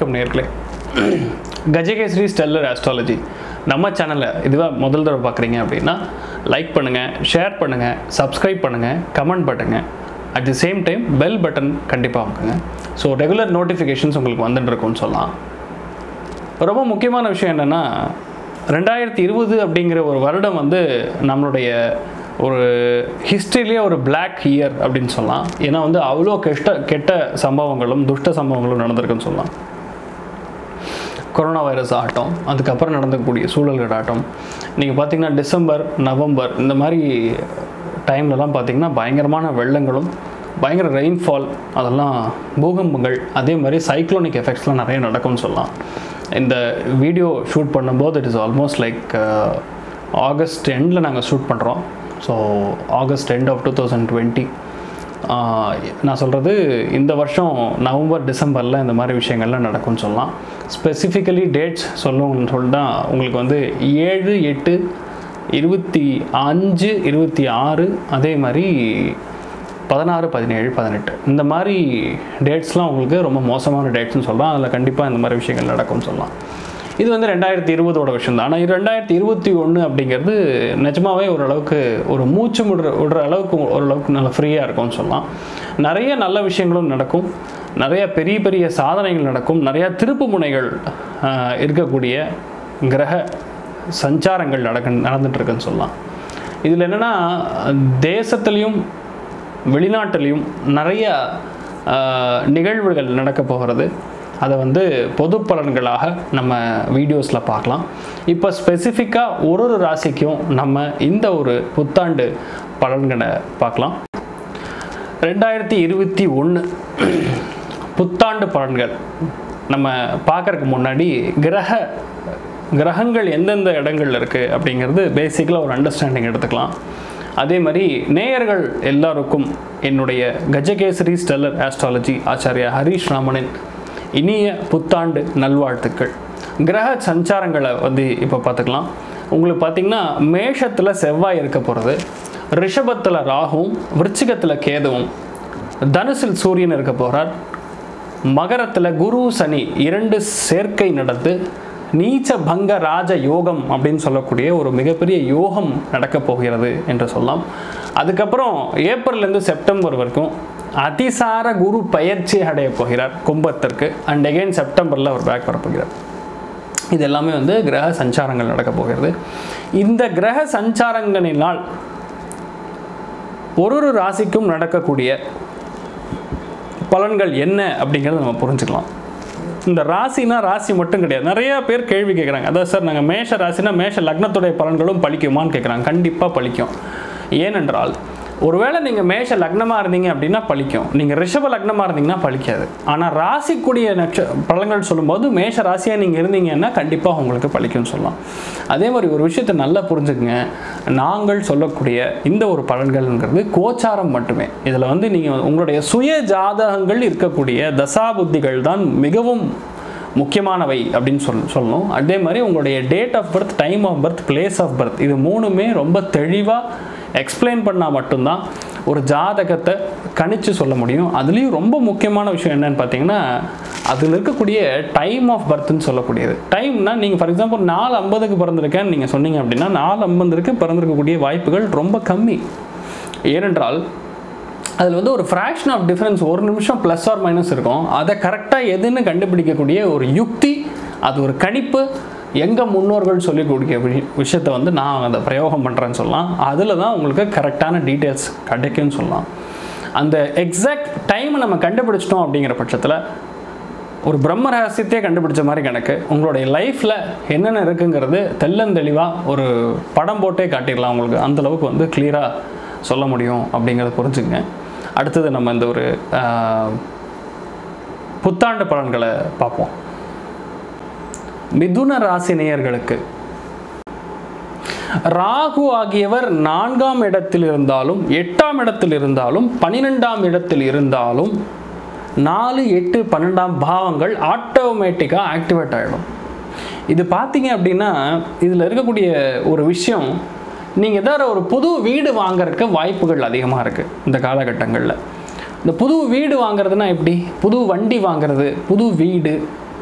வணக்கம் நேர்களே Gajakesari stellar astrology நம்ம சேனலை இதுவாக முதல் தடவை பார்க்குறீங்க அப்படின்னா லைக் பண்ணுங்கள் ஷேர் பண்ணுங்கள் சப்ஸ்கிரைப் பண்ணுங்கள் கமெண்ட் பண்ணுங்கள் at the same time bell button கண்டிப்பாக அமைக்குங்க ஸோ ரெகுலர் நோட்டிஃபிகேஷன்ஸ் உங்களுக்கு வந்துட்டு இருக்கும்னு சொல்லலாம் ரொம்ப முக்கியமான விஷயம் என்னென்னா ரெண்டாயிரத்தி இருபது அப்படிங்கிற ஒரு வருடம் வந்து நம்மளுடைய ஒரு ஹிஸ்ட்ரியிலேயே ஒரு Black இயர் அப்படின்னு சொல்லலாம் ஏன்னா வந்து அவ்வளோ கெட்ட கெட்ட சம்பவங்களும் துஷ்ட சம்பவங்களும் நடந்திருக்குன்னு சொல்லலாம் கொரோனா வைரஸ் ஆகட்டும் அதுக்கப்புறம் நடந்தக்கூடிய சூழல்கள் ஆகட்டும் நீங்கள் பார்த்தீங்கன்னா டிசம்பர் நவம்பர் இந்த மாதிரி டைம்லலாம் பார்த்தீங்கன்னா பயங்கரமான வெள்ளங்களும் பயங்கர ரெயின்ஃபால் அதெல்லாம் பூகம்பங்கள் அதே மாதிரி சைக்ளோனிக் எஃபெக்ட்ஸ்லாம் நிறைய நடக்கும்னு சொல்லலாம் இந்த வீடியோ ஷூட் பண்ணும்போது it is almost like August எண்டில் நாங்கள் ஷூட் பண்ணுறோம் so August end of two thousand twenty நான் சொல்கிறது இந்த வருஷம் நவம்பர் டிசம்பரில் இந்த மாதிரி விஷயங்கள்லாம் நடக்கும்னு சொல்லலாம் ஸ்பெசிஃபிக்கலி டேட்ஸ் சொல்லணும்னு சொல்லிட்டு உங்களுக்கு வந்து ஏழு எட்டு இருபத்தி அஞ்சு இருபத்தி ஆறு அதே மாதிரி பதினாறு பதினேழு பதினெட்டு இந்த மாதிரி டேட்ஸ்லாம் உங்களுக்கு ரொம்ப மோசமான டேட்ஸ்னு சொல்லலாம் அதில் கண்டிப்பாக இந்த மாதிரி விஷயங்கள் நடக்கும்னு சொல்லலாம் இது வந்து ரெண்டாயிரத்தி இருபதோட விஷயம் தான் ஆனால் ரெண்டாயிரத்தி இருபத்தி ஒன்று அப்படிங்கிறது நிஜமாவே ஓரளவுக்கு ஒரு மூச்சு முடுற விடுற அளவுக்கு ஓரளவுக்கு நல்லா ஃப்ரீயாக இருக்கும்னு சொல்லலாம் நிறைய நல்ல விஷயங்களும் நடக்கும் நிறைய பெரிய பெரிய சாதனைகள் நடக்கும் நிறையா திருப்பு முனைகள் ஆஹ், இருக்கக்கூடிய கிரக சஞ்சாரங்கள் நடக்க நடந்துட்டுருக்குன்னு சொல்லலாம் இதில் என்னென்னா தேசத்துலேயும் வெளிநாட்டிலையும் நிறைய ஆஹ், நிகழ்வுகள் நடக்க போகிறது அதை வந்து பொது பலன்களாக நம்ம வீடியோஸில் பார்க்கலாம் இப்போ ஸ்பெசிஃபிக்காக ஒரு ஒரு ராசிக்கும் நம்ம இந்த ஒரு புத்தாண்டு பலன்களை பார்க்கலாம் ரெண்டாயிரத்தி இருபத்தி ஒன்று புத்தாண்டு பலன்கள் நம்ம பார்க்கறதுக்கு முன்னாடி கிரக கிரகங்கள் எந்தெந்த இடங்கள்ல இருக்குது அப்படிங்கிறது பேசிக்கலாக ஒரு அண்டர்ஸ்டாண்டிங் எடுத்துக்கலாம் அதே மாதிரி நேயர்கள் எல்லாருக்கும் என்னுடைய கஜகேசரி ஸ்டெல்லர் ஆஸ்ட்ராலஜி ஆச்சாரியா ஹரீஷ் ராமனின் இனிய புத்தாண்டு நல்வாழ்த்துக்கள் கிரக சஞ்சாரங்களை வந்து இப்போ பார்த்துக்கலாம் உங்களுக்கு பார்த்தீங்கன்னா மேஷத்தில் செவ்வாய் இருக்க போகிறது ரிஷபத்தில் ராகுவும் விருச்சிகத்தில் கேதுவும் தனுசில் சூரியன் இருக்க போகிறார் மகரத்தில் குரு சனி இரண்டு சேர்க்கை நடந்து நீச்ச பங்க ராஜ யோகம் அப்படின்னு சொல்லக்கூடிய ஒரு மிகப்பெரிய யோகம் நடக்க போகிறது என்று சொல்லலாம் அதுக்கப்புறம் ஏப்ரல்லேருந்து செப்டம்பர் வரைக்கும் அதிசார குரு பயிற்சி அடைய போகிறார் கும்பத்திற்கு அண்ட் அகைன் செப்டம்பரில் அவர் பேக் வரப்போகிறார் இது எல்லாமே வந்து கிரக சஞ்சாரங்கள் நடக்க போகிறது இந்த கிரக சஞ்சாரங்களினால் ஒரு ஒரு ராசிக்கும் நடக்கக்கூடிய பலன்கள் என்ன அப்படிங்கிறத நம்ம புரிஞ்சுக்கலாம் இந்த ராசினா ராசி மட்டும் கிடையாது நிறைய பேர் கேள்வி கேட்குறாங்க அதான் சார் நாங்கள் மேஷ ராசினா மேஷ லக்னத்துடைய பலன்களும் பலிக்குமான்னு கேட்குறாங்க கண்டிப்பாக பலிக்கும் ஏனென்றால் ஒருவேளை நீங்கள் மேஷ லக்னமாக இருந்தீங்க அப்படின்னா பலிக்கும் நீங்கள் ரிஷப லக்னமாக இருந்தீங்கன்னா பலிக்காது ஆனால் ராசிக்குரிய நட்ச பலன்கள் சொல்லும்போது மேஷ ராசியாக நீங்கள் இருந்தீங்கன்னா கண்டிப்பாக உங்களுக்கு பலிக்கும்னு சொல்லலாம் அதே மாதிரி ஒரு விஷயத்தை நல்லா புரிஞ்சுக்குங்க நாங்கள் சொல்லக்கூடிய இந்த ஒரு பலன்கள்ங்கிறது கோச்சாரம் மட்டுமே இதில் வந்து நீங்கள் உங்களுடைய சுய ஜாதகங்கள் இருக்கக்கூடிய தசாபுத்திகள் தான் மிகவும் முக்கியமானவை அப்படின்னு சொல் சொல்லணும் அதே மாதிரி உங்களுடைய date of birth time of birth place of birth இது மூணுமே ரொம்ப தெளிவாக எக்ஸ்பிளைன் பண்ணால் மட்டும்தான் ஒரு ஜாதகத்தை கணிச்சு சொல்ல முடியும் அதுலேயும் ரொம்ப முக்கியமான விஷயம் என்னன்னு பார்த்தீங்கன்னா அதில் இருக்கக்கூடிய டைம் ஆஃப் பர்த்னு சொல்லக்கூடியது டைம்னா நீங்கள் ஃபார் எக்ஸாம்பிள் நாலு ஐம்பதுக்கு பிறந்திருக்கேன்னு நீங்கள் சொன்னீங்க அப்படின்னா நாலு ஐம்பதுக்கு பிறந்திருக்கக்கூடிய வாய்ப்புகள் ரொம்ப கம்மி ஏனென்றால் அதில் வந்து ஒரு ஃப்ராக்ஷன் ஆஃப் டிஃப்ரென்ஸ் ஒரு நிமிஷம் ப்ளஸ் ஆர் மைனஸ் இருக்கும் அதை கரெக்டாக எதுன்னு கண்டுபிடிக்கக்கூடிய ஒரு யுக்தி அது ஒரு கணிப்பு எங்கள் முன்னோர்கள் சொல்லிக்கூடிய வி- விஷயத்தை வந்து நான் அதை பிரயோகம் பண்ணுறேன்னு சொல்லலாம் அதில் தான் உங்களுக்கு கரெக்டான டீட்டெயில்ஸ் கிடைக்கும்னு சொல்லலாம் அந்த எக்ஸாக்ட் டைமை நம்ம கண்டுபிடிச்சிட்டோம் அப்படிங்கிற பட்சத்தில் ஒரு பிரம்ம ரகசியத்தையே கண்டுபிடிச்ச மாதிரி கணக்கு உங்களுடைய லைஃப்பில் என்னென்ன இருக்குங்கிறது தெள்ளந்தெளிவாக ஒரு படம் போட்டே காட்டிடலாம் உங்களுக்கு அந்த அளவுக்கு வந்து கிளியராக சொல்ல முடியும் அப்படிங்கிறத புரிஞ்சுங்க அடுத்தது நம்ம இந்த ஒரு ஆஹ், புத்தாண்டு பலன்களை பார்ப்போம் மிதுன ராசி நேயர்களுக்கு ராகு ஆகியவர் நான்காம் இடத்தில் இருந்தாலும் எட்டாம் இடத்தில் இருந்தாலும் பன்னிரெண்டாம் இடத்தில் இருந்தாலும் நாலு எட்டு பன்னெண்டாம் பாவங்கள் ஆட்டோமேட்டிக்காக ஆக்டிவேட் ஆகிடும் இது பார்த்தீங்க அப்படின்னா இதில் இருக்கக்கூடிய ஒரு விஷயம் நீங்கள் ஏதாவது ஒரு புது வீடு வாங்குறதுக்கு வாய்ப்புகள் அதிகமாக இருக்குது இந்த காலகட்டங்களில் இந்த புது வீடு வாங்குறதுனா எப்படி புது வண்டி வாங்குறது புது வீடு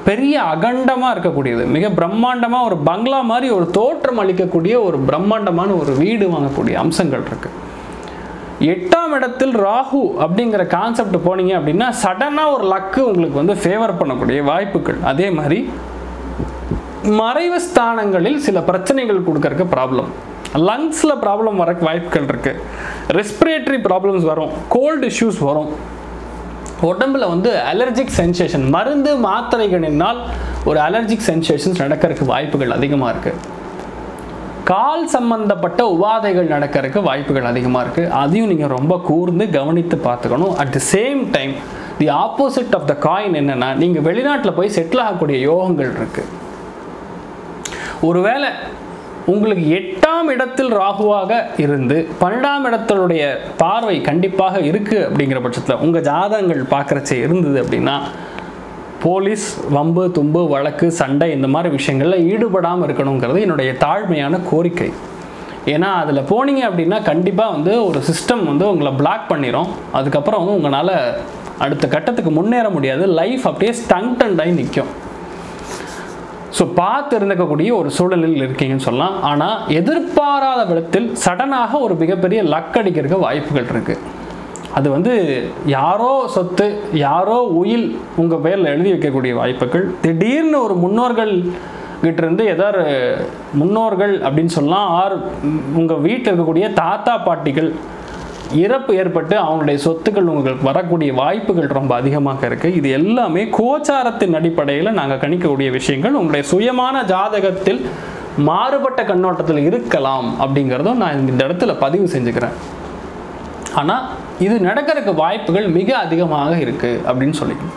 பெரிய அகண்டமாக இருக்கக்கூடியது மிக பிரம்மாண்டமாக ஒரு பங்களா மாதிரி ஒரு தோற்றம் அளிக்கக்கூடிய ஒரு பிரம்மாண்டமான ஒரு வீடு வாங்கக்கூடிய அம்சங்கள் இருக்குது எட்டாம் இடத்தில் ராகு அப்படிங்கிற கான்செப்ட் போனீங்க அப்படின்னா சடனாக ஒரு லக்கு உங்களுக்கு வந்து ஃபேவர் பண்ணக்கூடிய வாய்ப்புகள் அதே மாதிரி மறைவு ஸ்தானங்களில் சில பிரச்சனைகள் கொடுக்கறதுக்கு ப்ராப்ளம் லங்ஸில் ப்ராப்ளம் வரக்கு வாய்ப்புகள் இருக்குது ரெஸ்பிரேட்டரி ப்ராப்ளம்ஸ் வரும் கோல்டு இஷ்யூஸ் வரும் உடம்புல வந்து அலர்ஜிக் சென்சேஷன் மருந்து மாத்திரைகளினால் ஒரு அலர்ஜிக் சென்சேஷன்ஸ் நடக்கிறதுக்கு வாய்ப்புகள் அதிகமாக இருக்குது கால் சம்பந்தப்பட்ட உபாதைகள் நடக்கிறதுக்கு வாய்ப்புகள் அதிகமாக இருக்குது அதையும் நீங்கள் ரொம்ப கூர்ந்து கவனித்து பார்த்துக்கணும் at the same time the opposite of the coin என்னென்னா நீங்கள் வெளிநாட்டில் போய் செட்டில் ஆகக்கூடிய யோகங்கள் இருக்குது ஒருவேளை உங்களுக்கு எட்டாம் இடத்தில் ராகுவாக இருந்து பன்னெண்டாம் இடத்தினுடைய பார்வை கண்டிப்பாக இருக்குது அப்படிங்கிற பட்சத்தில் உங்கள் ஜாதகங்கள் பார்க்குறச்சே இருந்தது அப்படின்னா போலீஸ் வம்பு தும்பு வழக்கு சண்டை இந்த மாதிரி விஷயங்களில் ஈடுபடாமல் இருக்கணுங்கிறது என்னுடைய தாழ்மையான கோரிக்கை ஏன்னா அதில் போனீங்க அப்படின்னா கண்டிப்பாக வந்து ஒரு சிஸ்டம் வந்து உங்களை பிளாக் பண்ணிடும் அதுக்கப்புறம் வந்து உங்களால் அடுத்த கட்டத்துக்கு முன்னேற முடியாது லைஃப் அப்படியே ஸ்டங்ட் ஆகி நிற்கும் ஸோ பார்த்து இருந்துக்கக்கூடிய ஒரு சூழலில் இருக்கீங்கன்னு சொல்லலாம் ஆனால் எதிர்பாராத விதத்தில் சடனாக ஒரு மிகப்பெரிய லக் அடிக்கிறதுக்கு வாய்ப்புகள் இருக்குது அது வந்து யாரோ சொத்து யாரோ உயில் உங்கள் பேரில் எழுதி வைக்கக்கூடிய வாய்ப்புகள் திடீர்னு ஒரு முன்னோர்கள் கிட்ட இருந்து ஏதாவது முன்னோர்கள் அப்படின்னு சொல்லலாம் ஆர் உங்கள் வீட்டில் இருக்கக்கூடிய தாத்தா பாட்டிகள் இறப்பு ஏற்பட்டு அவங்களுடைய சொத்துக்கள் உங்களுக்கு வரக்கூடிய வாய்ப்புகள் ரொம்ப அதிகமாக இருக்குது இது எல்லாமே கோச்சாரத்தின் அடிப்படையில் நாங்கள் கணிக்கக்கூடிய விஷயங்கள் உங்களுடைய சுயமான ஜாதகத்தில் மாறுபட்ட கண்ணோட்டத்தில் இருக்கலாம் அப்படிங்கிறதும் நான் இந்த இடத்துல பதிவு செஞ்சுக்கிறேன் ஆனால் இது நடக்கிறதுக்கு வாய்ப்புகள் மிக அதிகமாக இருக்குது அப்படின்னு சொல்லிக்கணும்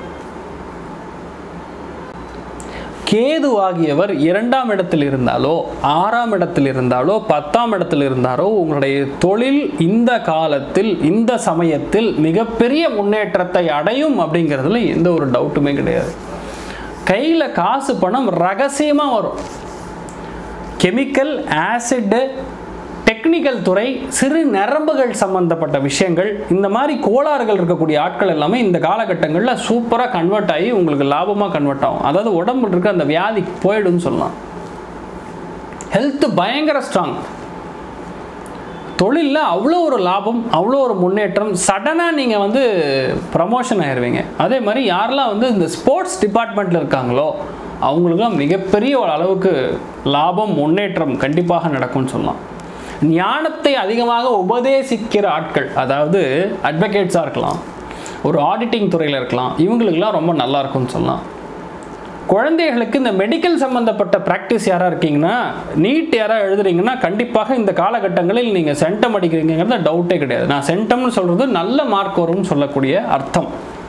கேது ஆகியவர் இரண்டாம் இடத்தில் இருந்தாலோ ஆறாம் இடத்தில் இருந்தாலோ பத்தாம் இடத்தில் இருந்தாலோ உங்களுடைய தொழில் இந்த காலத்தில் இந்த சமயத்தில் மிகப்பெரிய முன்னேற்றத்தை அடையும் அப்படிங்கிறதுல எந்த ஒரு டவுட்டுமே கிடையாது கையில் காசு பணம் ரகசியமாக வரும் கெமிக்கல் ஆசிட்டு டெக்னிக்கல் துறை சிறு நரம்புகள் சம்பந்தப்பட்ட விஷயங்கள் இந்த மாதிரி கோளாறுகள் இருக்கக்கூடிய ஆட்கள் எல்லாமே இந்த காலகட்டங்களில் சூப்பராக கன்வெர்ட் ஆகி உங்களுக்கு லாபமாக கன்வெர்ட் ஆகும் அதாவது உடம்புல இருக்க அந்த வியாதி போயிடும்னு சொல்லலாம் ஹெல்த் பயங்கர ஸ்ட்ராங் தொழிலில் அவ்வளோ ஒரு லாபம் அவ்வளோ ஒரு முன்னேற்றம் சடனாக நீங்கள் வந்து ப்ரமோஷன் ஆயிடுவீங்க அதே மாதிரி யாரெல்லாம் வந்து இந்த ஸ்போர்ட்ஸ் டிபார்ட்மெண்ட்டில் இருக்காங்களோ அவங்களுக்குலாம் மிகப்பெரிய ஒரு அளவுக்கு லாபம் முன்னேற்றம் கண்டிப்பாக நடக்கும்னு சொல்லலாம் ஞானத்தை அதிகமாக உபதேசிக்கிற ஆட்கள் அதாவது அட்வொகேட்ஸாக இருக்கலாம் ஒரு ஆடிட்டிங் துறையில் இருக்கலாம் இவங்களுக்கெல்லாம் ரொம்ப நல்லா இருக்கும்னு சொல்லலாம் குழந்தைகளுக்கு இந்த மெடிக்கல் சம்மந்தப்பட்ட ப்ராக்டிஸ் யாராக இருக்கீங்கன்னா நீட் யாராக எழுதுறீங்கன்னா கண்டிப்பாக இந்த காலகட்டங்களில் நீங்கள் சென்டம் அடிக்கிறீங்கிறத டவுட்டே கிடையாது நான் சென்டம்னு சொல்கிறது நல்ல மார்க் வரும்னு சொல்லக்கூடிய அர்த்தம்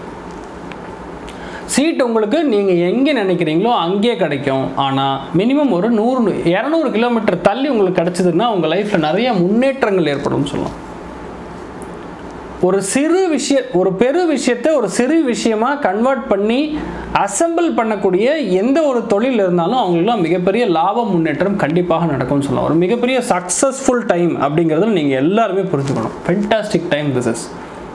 சீட் உங்களுக்கு நீங்கள் எங்கே நினைக்கிறீங்களோ அங்கேயே கிடைக்கும் ஆனால் மினிமம் ஒரு நூறு இரநூறு கிலோமீட்டர் தள்ளி உங்களுக்கு கிடச்சிதுன்னா உங்கள் லைஃப்பில் நிறைய முன்னேற்றங்கள் ஏற்படும் சொல்லலாம் ஒரு சிறு விஷய ஒரு பெரு விஷயத்தை ஒரு சிறு விஷயமா கன்வெர்ட் பண்ணி அசெம்பிள் பண்ணக்கூடிய எந்த ஒரு தொழில் இருந்தாலும் அவங்களுக்குலாம் மிகப்பெரிய லாப முன்னேற்றம் கண்டிப்பாக நடக்கும்னு சொல்லலாம் ஒரு மிகப்பெரிய சக்ஸஸ்ஃபுல் டைம் அப்படிங்கிறதுல நீங்கள் எல்லாருமே புரிஞ்சுக்கணும் ஃபென்டாஸ்டிக் டைம் திஸ் இஸ்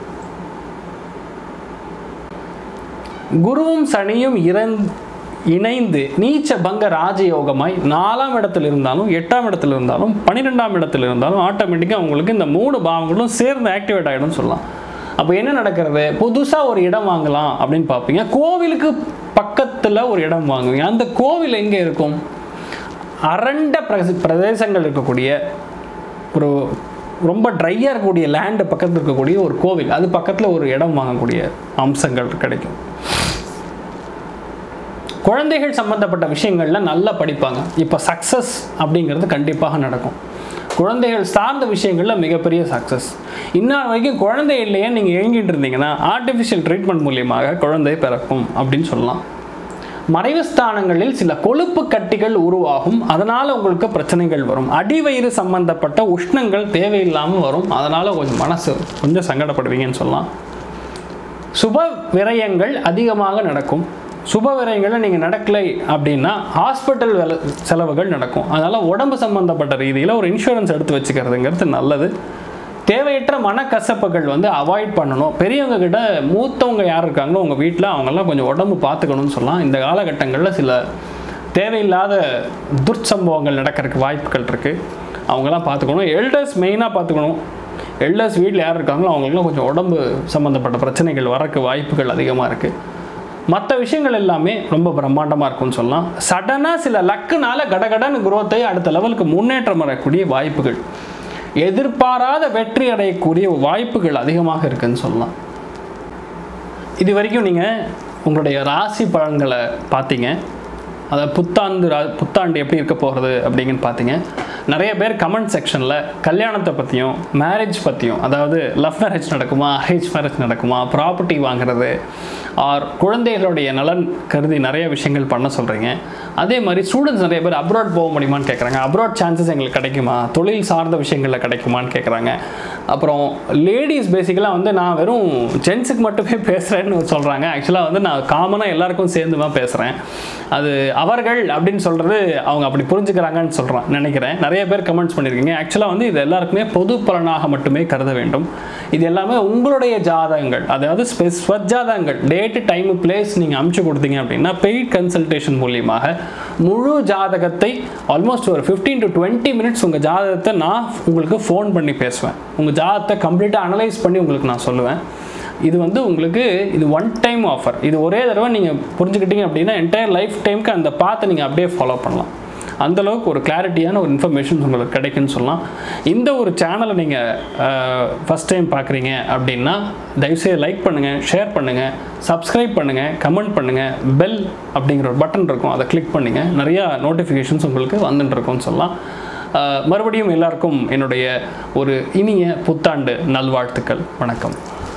குருவும் சனியும் இறந் இணைந்து நீச்ச பங்க ராஜயோகமாய் நாலாம் இடத்துல இருந்தாலும் எட்டாம் இடத்துல இருந்தாலும் பன்னிரெண்டாம் இடத்துல இருந்தாலும் ஆட்டோமேட்டிக்காக உங்களுக்கு இந்த மூணு பாவங்களும் சேர்ந்து ஆக்டிவேட் ஆகிடும் சொல்லலாம் அப்போ என்ன நடக்கிறது புதுசாக ஒரு இடம் வாங்கலாம் அப்படின்னு பார்ப்பீங்க கோவிலுக்கு பக்கத்தில் ஒரு இடம் வாங்குவீங்க அந்த கோவில் எங்கே இருக்கும் அரண்ட பிரதே பிரதேசங்கள் இருக்கக்கூடிய ஒரு ரொம்ப ட்ரையாக இருக்கக்கூடிய லேண்டு பக்கத்தில் இருக்கக்கூடிய ஒரு கோவில் அது பக்கத்தில் ஒரு இடம் வாங்கக்கூடிய அம்சங்கள் கிடைக்கும் குழந்தைகள் சம்மந்தப்பட்ட விஷயங்களில் நல்லா படிப்பாங்க இப்போ சக்ஸஸ் அப்படிங்கிறது கண்டிப்பாக நடக்கும் குழந்தைகள் சார்ந்த விஷயங்களில் மிகப்பெரிய சக்ஸஸ் இன்னும் வரைக்கும் குழந்தை இல்லையே நீங்கள் இயங்கிட்டு இருந்தீங்கன்னா ஆர்டிஃபிஷியல் ட்ரீட்மெண்ட் மூலியமாக குழந்தை பிறக்கும் அப்படின்னு சொல்லலாம் மறைவு ஸ்தானங்களில் சில கொழுப்பு கட்டிகள் உருவாகும் அதனால் உங்களுக்கு பிரச்சனைகள் வரும் அடிவயிறு சம்பந்தப்பட்ட உஷ்ணங்கள் தேவையில்லாமல் வரும் அதனால் கொஞ்சம் மனசு கொஞ்சம் சங்கடப்படுவீங்கன்னு சொல்லலாம் சுப விரயங்கள் அதிகமாக நடக்கும் சுப விரயங்களில் நீங்கள் நடக்கலை அப்படின்னா ஹாஸ்பிட்டல் வேலை செலவுகள் நடக்கும் அதனால் உடம்பு சம்மந்தப்பட்ட ரீதியில் ஒரு இன்சூரன்ஸ் எடுத்து வச்சுக்கிறதுங்கிறது நல்லது தேவையற்ற மனக்கசப்புகள் வந்து அவாய்ட் பண்ணணும் பெரியவங்க கிட்ட மூத்தவங்க யார் இருக்காங்களோ உங்கள் வீட்டில் அவங்கெல்லாம் கொஞ்சம் உடம்பு பார்த்துக்கணும்னு சொல்லலாம் இந்த காலகட்டங்களில் சில தேவையில்லாத துர்ச்சம்பவங்கள் நடக்கிறதுக்கு வாய்ப்புகள் இருக்குது அவங்கெல்லாம் பார்த்துக்கணும் எல்டர்ஸ் மெயினாக பார்த்துக்கணும் எல்டர்ஸ் வீட்டில் யார் இருக்காங்களோ அவங்களுக்குலாம் கொஞ்சம் உடம்பு சம்மந்தப்பட்ட பிரச்சனைகள் வரக்கு வாய்ப்புகள் அதிகமாக இருக்குது மற்ற விஷயங்கள் எல்லாமே ரொம்ப பிரம்மாண்டமாக இருக்கும்னு சொல்லலாம் சடனாக சில லக்குனால கடகடன்னு குரோத்தை அடுத்த லெவலுக்கு முன்னேற்றம் வரக்கூடிய வாய்ப்புகள் எதிர்பாராத வெற்றி அடையக்கூடிய வாய்ப்புகள் அதிகமாக இருக்குன்னு சொல்லலாம் இது வரைக்கும் நீங்கள் உங்களுடைய ராசி பலன்களை பார்த்தீங்க அதாவது புத்தாண்டு ரா- புத்தாண்டு எப்படி இருக்க போகிறது அப்படிங்கன்னு பார்த்தீங்க நிறைய பேர் கமெண்ட் செக்ஷனில் கல்யாணத்தை பற்றியும் மேரேஜ் பற்றியும் அதாவது லவ் மேரேஜ் நடக்குமா அரேஞ்ச் மேரேஜ் நடக்குமா ப்ராப்பர்ட்டி வாங்குறது ஆர் குழந்தைகளுடைய நலன் கருதி நிறைய விஷயங்கள் பண்ண சொல்கிறீங்க அதே மாதிரி ஸ்டூடெண்ட்ஸ் நிறைய பேர் அப்ராட் போக முடியுமான்னு கேட்குறாங்க அப்ராட் சான்சஸ் எங்களுக்கு கிடைக்குமா தொழில் சார்ந்த விஷயங்களில் கிடைக்குமான்னு கேட்குறாங்க அப்புறம் லேடிஸ் பேசிக்கலாக வந்து நான் வெறும் ஜென்ஸுக்கு மட்டுமே பேசுகிறேன்னு சொல்கிறாங்க ஆக்சுவலாக வந்து நான் காமனாக எல்லாருக்கும் சேர்ந்து தான் பேசுகிறேன் அது அவர்கள் அப்படின்னு சொல்கிறது அவங்க அப்படி புரிஞ்சுக்கிறாங்கன்னு சொல்கிறேன் நினைக்கிறேன் நிறைய பேர் கமெண்ட்ஸ் பண்ணியிருக்கீங்க ஆக்சுவலாக வந்து இது எல்லாருக்குமே பொது பலனாக மட்டுமே கருத வேண்டும் இது எல்லாமே உங்களுடைய ஜாதகங்கள் அதாவது ஸ்பெஸ் ஸ்வஜாதகங்கள் டேட்டு டைம் பிளேஸ் நீங்கள் அமுச்சு கொடுத்தீங்க அப்படின்னா பெய்ட் கன்சல்டேஷன் மூலியமாக முழு ஜாதகத்தை ஆல்மோஸ்ட் ஒரு 15 டு டுவெண்ட்டி மினிட்ஸ் உங்கள் ஜாதகத்தை நான் உங்களுக்கு ஃபோன் பண்ணி பேசுவேன் உங்கள் ஜாதகத்தை கம்ப்ளீட்டாக அனலைஸ் பண்ணி உங்களுக்கு நான் சொல்லுவேன் இது வந்து உங்களுக்கு இது ஒன் டைம் ஆஃபர் இது ஒரே தடவை நீங்கள் புரிஞ்சுக்கிட்டீங்க அப்படின்னா என்டையர் லைஃப் டைமுக்கு அந்த பாத்தை நீங்கள் அப்படியே ஃபாலோ பண்ணலாம் அந்த அளவுக்கு ஒரு கிளாரிட்டியான ஒரு இன்ஃபர்மேஷன் உங்களுக்கு கிடைக்குன்னு சொல்லலாம் இந்த ஒரு சேனலை நீங்கள் ஃபஸ்ட் டைம் பார்க்குறீங்க அப்படின்னா தயவுசெய்து லைக் பண்ணுங்கள் ஷேர் பண்ணுங்கள் சப்ஸ்கிரைப் பண்ணுங்கள் கமெண்ட் பண்ணுங்கள் பெல் அப்படிங்கிற ஒரு பட்டன் இருக்கும் அதை கிளிக் பண்ணுங்க நிறையா நோட்டிஃபிகேஷன்ஸ் உங்களுக்கு வந்துட்டு இருக்கும்னு சொல்லலாம் அஹ், மறுபடியும் எல்லாருக்கும் என்னுடைய ஒரு இனிய புத்தாண்டு நல்வாழ்த்துக்கள் வணக்கம்